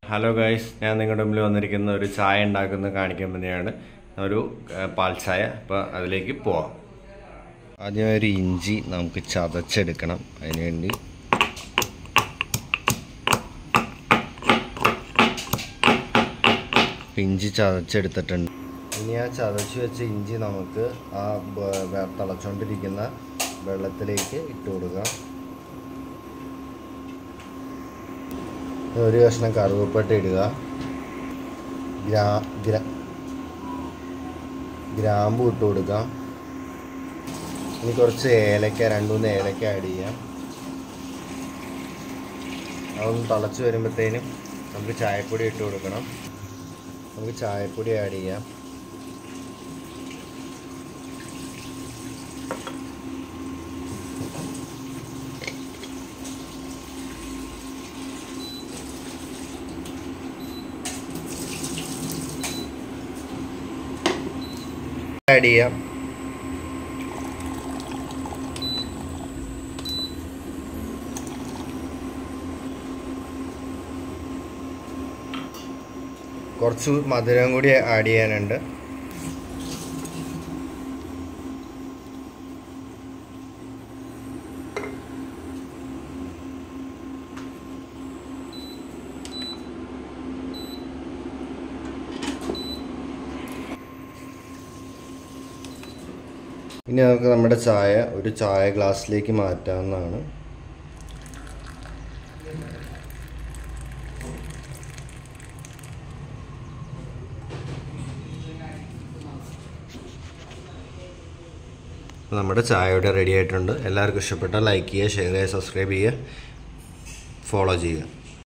hello guys ഞാൻ നിങ്ങളുടെ മുമ്പിൽ വന്നിരിക്കുന്ന ഒരു ചായ ഉണ്ടാക്കുന്നത് കാണിക്കാൻ വേണ്ടിയാണ് ഒരു ഏഹ്, പാൽ ചായ അപ്പോൾ അതിലേക്ക് പോവാം ആദ്യം ഒരു ഇഞ്ചി നമുക്ക് ചതച്ചെടുക്കണം അതിനുവേണ്ടി ഇപ്പം ഇഞ്ചി ചതച്ചെടുത്തിട്ടുണ്ട് ഇനി ആ ചതച്ച് വെച്ച ഇഞ്ചി നമുക്ക് ആ ബ- വെ- തിളച്ചുകൊണ്ടിരിക്കുന്ന വെള്ളത്തിലേക്ക് ഇട്ട് കൊടുക്കാം ഒരു കഷ്ണം കറുവപ്പട്ട ഇടുക ഗ്രാ ഗ്രാ ഗ്രാമ്പു ഇട്ട് കൊടുക്കാം ഇനി കുറച്ച് ഏലക്ക രണ്ട് മൂന്ന് ഏലക്ക ആഡ് ചെയ്യാം അതൊന്ന് തിളച്ച് വരുമ്പോഴത്തേനും നമുക്ക് ചായപ്പൊടി ഇട്ട് കൊടുക്കണം നമുക്ക് ചായപ്പൊടി ആഡ് ചെയ്യാം ആഡ് ചെയ്യാം കുറച്ച് മധുരം കൂടി ആഡ് ചെയ്യാനുണ്ട് ഇനി നമുക്ക് നമ്മുടെ ചായ ഒരു ചായ ഗ്ലാസ്സിലേക്ക് മാറ്റാവുന്നതാണ് നമ്മുടെ ചായ ഇവിടെ റെഡി ആയിട്ടുണ്ട് എല്ലാവർക്കും ഇഷ്ടപ്പെട്ടാൽ ലൈക്ക് ചെയ്യുക ഷെയർ ചെയ്യുക സബ്സ്ക്രൈബ് ചെയ്യുക ഫോളോ ചെയ്യുക